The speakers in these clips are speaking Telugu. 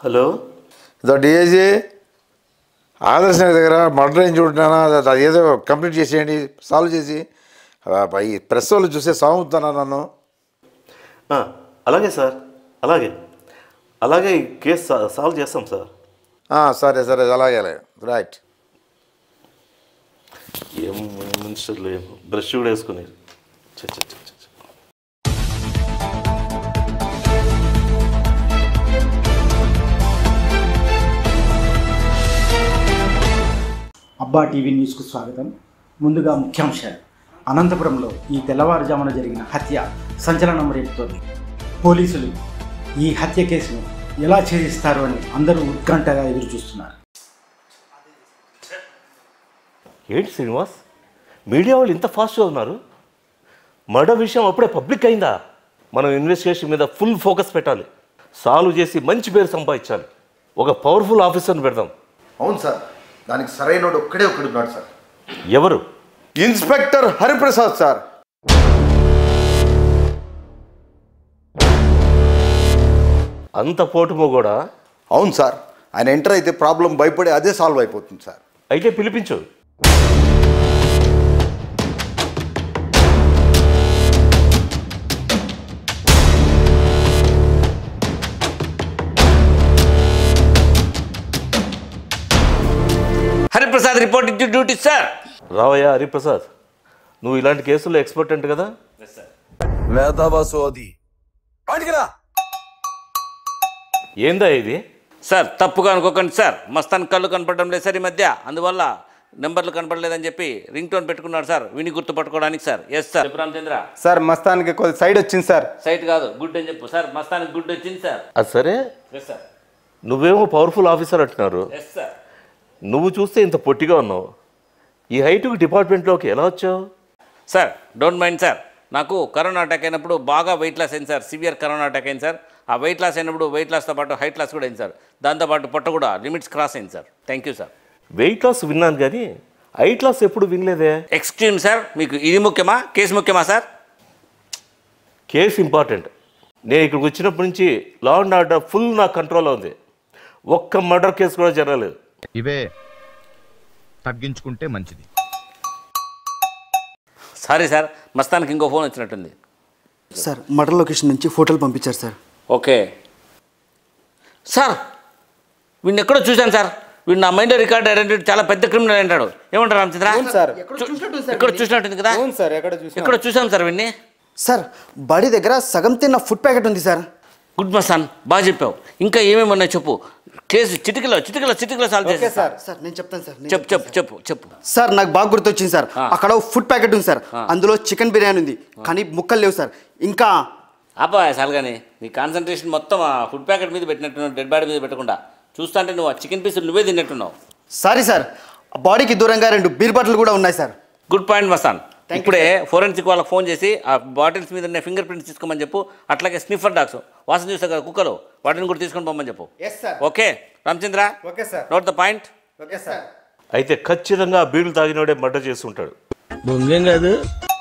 హలో ఇదో డిఐజీ ఆదర్శ నగర్ దగ్గర మర్డర్ ఏం చూడున్నానా అది- అది ఏదో కంప్లీట్ చేసేయండి సాల్వ్ చేసి ఆ, ఈ ప్రెస్ వాళ్ళు చూస్తే సాగుతున్నా నన్ను ఆ, అలాగే సార్ అలాగే అలాగే ఈ కేసు సా- సాల్వ్ చేస్తాం సార్ ఆ, సరే సరే అలాగే అలాగే రైట్ ఏం మినిస్టర్లు ఏం బ్రష్ కూడా వేసుకుని చ్చ, చ్చ, చ్చ, చ్చ, చ్చ. అబ్బా టీవీ న్యూస్కు స్వాగతం ముందుగా ముఖ్యాంశాలు అనంతపురంలో ఈ తెల్లవారుజామున జరిగిన హత్య సంచలనం రేపుతోంది పోలీసులు ఈ హత్య కేసును ఎలా ఛేదిస్తారు అని అందరూ ఉత్కంఠగా ఎదురు చూస్తున్నారు ఏంటి శ్రీనివాస్ మీడియా వాళ్ళు ఇంత ఫాస్ట్గా ఉన్నారు మర్డర్ విషయం అప్పుడే పబ్లిక్ అయిందా మనం ఇన్వెస్టిగేషన్ మీద ఫుల్ ఫోకస్ పెట్టాలి సాల్వ్ చేసి మంచి పేరు సంపాదించాలి ఒక పవర్ఫుల్ ఆఫీసర్ని పెడదాం అవును సార్ దానికి సరైనోడు ఒక్కడే ఒక్కడు ఉన్నాడు సార్ ఎవరు ఇన్స్పెక్టర్ హరిప్రసాద్ సార్ అంత పోటుమో కూడా అవును సార్ ఆయన ఎంటర్ అయితే ప్రాబ్లం భయపడి అదే సాల్వ్ అయిపోతుంది సార్ అయితే పిలిపించు Hariprasad reporting to duty sir రావయ్యా హరిప్రసాద్ నువ్వు ఇలాంటి కేసుల్లో ఎక్స్పర్ట్ అంట కదా మేధావాసోది బయటికిరా ఏందా ఇది సార్ తప్పుగా అనుకోకండి సార్ మస్తాన్ కళ్ళు కనపడడం లేదు సార్ ఈ మధ్య అందువల్ల నెంబర్లు కనపడలేదని చెప్పి రింగ్ టోన్ పెట్టుకున్నాడు సార్ విని గుర్తుపట్టుకోవడానికి sir yes sir Ramachandra sir మస్తానికి కొద్ది సైడ్ వచ్చింది సార్ సైట్ కాదు గుడ్ అని చెప్పు సార్ మస్తానికి గుడ్ వచ్చింది సార్ అది సరే ఎస్ సార్ నువ్వేమో పవర్ఫుల్ ఆఫీసర్ అంటున్నారు ఎస్ సార్ నువ్వు చూస్తే ఇంత పొట్టిగా ఉన్నావు ఈ హైట్కి డిపార్ట్మెంట్లోకి ఎలా వచ్చావు సార్ డోంట్ మైండ్ సార్ నాకు కరోనా అటాక్ అయినప్పుడు బాగా వెయిట్ లాస్ అయింది సార్ సివియర్ కరోనా అటాక్ అయింది సార్ ఆ వెయిట్ లాస్ అయినప్పుడు వెయిట్ లాస్తో పాటు హైట్ లాస్ కూడా అయింది సార్ దాంతోపాటు పొట్ట కూడా లిమిట్స్ క్రాస్ అయింది sir thank you sir weight loss విన్నాను కానీ హైట్ లాస్ ఎప్పుడు వినలేదే ఎక్స్ట్రీమ్ సార్ మీకు ఇది ముఖ్యమా కేసు ముఖ్యమా సార్ కేసు ఇంపార్టెంట్ నేను ఇక్కడికి వచ్చినప్పటి నుంచి లా అండ్ ఆర్డర్ ఫుల్ నా కంట్రోల్లో ఉంది ఒక్క మర్డర్ కేసు కూడా జరగలేదు ఇవే తగ్గించుకుంటే మంచిది సారీ సార్ మస్తానికి ఇంకో ఫోన్ వచ్చినట్టుంది సార్ మర్డర్ లొకేషన్ నుంచి ఫోటోలు పంపించారు సార్ ఓకే సార్ వీడిని ఎక్కడో చూశాను సార్ వీడు నా మైండ్లో రికార్డ్ ఐడెంటిటీ చాలా పెద్ద క్రిమినల్ అంటాడు ఏమంటారు రామచంద్ర సార్ ఎక్కడ చూసినట్టుంది కదా అవును సార్ ఎక్కడ చూసి ఎక్కడ చూసాం సార్ వీడిని సార్ బాడీ దగ్గర సగం తిన్న ఫుడ్ ప్యాకెట్ ఉంది సార్ గుడ్ మస్తాన్ బాగా చెప్పావు ఇంకా ఏమేమి ఉన్నాయో చెప్పు కేసు చిటికలో చిటికలో చిటికలో సాల్వ్ చేసి సార్ సార్ నేను చెప్తాను సార్ నేను చెప్పు చెప్పు చెప్పు చెప్పు సార్ నాకు బాగా గుర్తొచ్చింది సార్ ఆ. అక్కడ ఫుడ్ ప్యాకెట్ ఉంది సార్ అందులో చికెన్ బిర్యానీ ఉంది కానీ ముక్కలు లేవు సార్ ఇంకా ఆపా సాల్గాని నీ కాన్సన్ట్రేషన్ మొత్తం ఆ ఫుడ్ ప్యాకెట్ మీద పెట్టినట్టున్నావు డెడ్ బాడీ మీద పెట్టకుండా చూస్తా అంటే నువ్వు ఆ చికెన్ పీసులు నువ్వే తిన్నట్టున్నావు సారీ సార్ ఆ బాడీకి దూరంగా రెండు బీర్ బాటిల్ కూడా ఉన్నాయి sir good point Mastan Thank you, ఇప్పుడే ఫోరెన్సిక్ వాళ్ళకి ఫోన్ చేసి ఆ బాటిల్స్ మీద ఉన్న ఫింగర్ ప్రింట్స్ తీసుకోమని చెప్పు అట్లాగే స్నిఫర్ డాగ్స్ వాసన చూస్తే కదా కుక్కలు వాటిని కూడా తీసుకొని పోమని చెప్పు yes sir okay Ramachandra okay sir note the point okay sir అయితే ఖచ్చితంగా ఆ బీడులు తాగినోడే మర్డర్ చేసి ఉంటాడు బొంగేం కాదు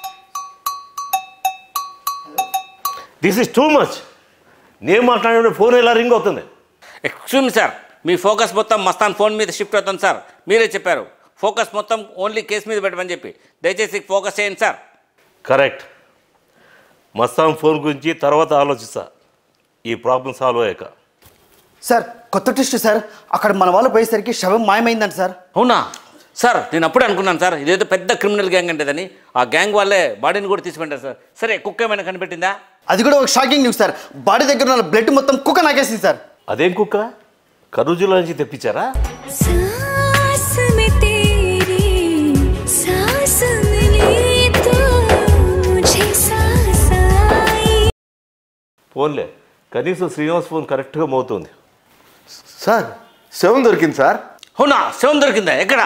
దిస్ ఇస్ టూ మచ్ నేను మాట్లాడే ఫోన్ ఎలా రింగ్ అవుతుంది ఎక్స్క్యూజ్ సార్ మీ ఫోకస్ మొత్తం మస్తాన్ ఫోన్ మీద షిఫ్ట్ అవుతుంది సార్ మీరే చెప్పారు ఫోకస్ మొత్తం ఓన్లీ కేసు మీద పెట్టమని చెప్పి దయచేసి ఫోకస్ చేయండి సార్ కరెక్ట్ మస్తాన్ ఫోన్ గురించి తర్వాత ఆలోచిస్తా ఈ ప్రాబ్లం సాల్వ్ అయ్యాక సార్ కొత్త ట్విస్ట్ సార్ అక్కడ మన వాళ్ళు పోయేసరికి శవం మాయమైందంట సార్ అవునా సార్ నేను అప్పుడే అనుకున్నాను సార్ ఇదేదో పెద్ద క్రిమినల్ గ్యాంగ్ అంటేదని ఆ గ్యాంగ్ వాళ్ళే బాడీని కూడా తీసుకుంటారు సార్ సరే కుక్క ఏమైనా కనిపెట్టిందా అది కూడా ఒక షాకింగ్ న్యూస్ సార్ బాడీ దగ్గర ఉన్న బ్లడ్ మొత్తం కుక్క నాకేసింది సార్ అదేం కుక్క కర్నూజులో నుంచి తెప్పించారా सांस में तेरी सांस मिली तो मुझे सांस आई ఫోన్లే కనీసం శ్రీనివాస్ ఫోన్ కరెక్ట్గా మోతుంది సార్ శవం దొరికింది సార్ అవునా శవం దొరికిందా ఎక్కడ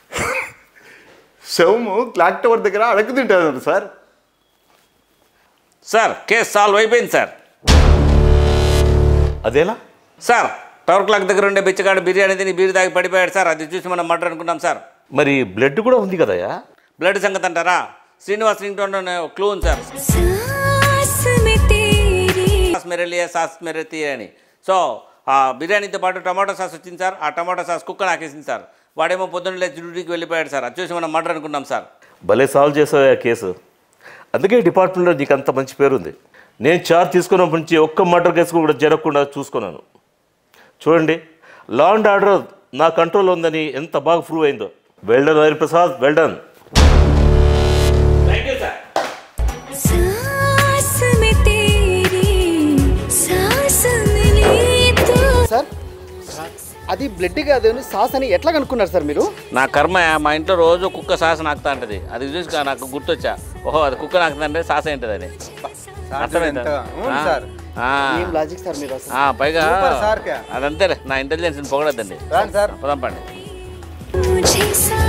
శవము క్లాక్ టవర్ దగ్గర అడగ తింటారు సార్ సార్ కేసు సాల్వ్ అయిపోయింది సార్ అదేలా సార్ టవర్ క్లాక్ దగ్గర ఉండే బిచ్చగాడు బిర్యానీ తిని బీరు తాగి పడిపోయాడు సార్ అది చూసి మనం మర్డర్ అనుకున్నాం సార్ మరి బ్లడ్ కూడా ఉంది కదయ్యా బ్లడ్ సంగతి అంటారా శ్రీనివాస్ రింగ్ టోన్ క్లూ ఉంది సార్ सांस में तेरी సాస్ మెరే లియా సాస్ మెరే తీయ అని సో ఆ బిర్యానీతో పాటు టమాటా సాస్ వచ్చింది సార్ ఆ టమాటా సాస్ కుక్క నాకేసింది సార్ వాడేమో పొద్దున్న లేచి డ్యూటీకి వెళ్ళిపోయాడు సార్ అది చూసి మనం మర్డర్ అనుకున్నాం సార్ భలే సాల్వ్ చేసావు ఆ కేసు అందుకే డిపార్ట్మెంట్లో నీకు అంత మంచి పేరుంది నేను చార్జ్ తీసుకున్నప్పటి నుంచి ఒక్క మర్డర్ కేసు కూడా జరగకుండా చూసుకున్నాను చూడండి లా అండ్ ఆర్డర్ నా కంట్రోల్ ఉందని ఎంత బాగా ప్రూవ్ అయిందో well done Hariprasad well done thank you sir सांस में तेरी सांस मिली तो సార్ అది బ్లడ్ కాదు సాస్ అని ఎట్లా కనుక్కున్నారు సార్ మీరు నా కర్మ మా ఇంట్లో రోజు కుక్క సాస్ నాకుతా ఉంటుంది అది చూసి కా- నాకు గుర్తొచ్చా ఓహో అది కుక్క నాకుతుందంటే సాస్ ఏంటిది అని అర్థమైందా? అవును ఆ, సార్. ఆ, ఏం లాజిక్ సార్ మీరు అసలు ఆ, పైగా సూపర్ సార్ క్యా? అదంతేలే నా ఇంటెలిజెన్స్ పొగడద్దండి రాండి సార్ పదాం పండి मुझे सांस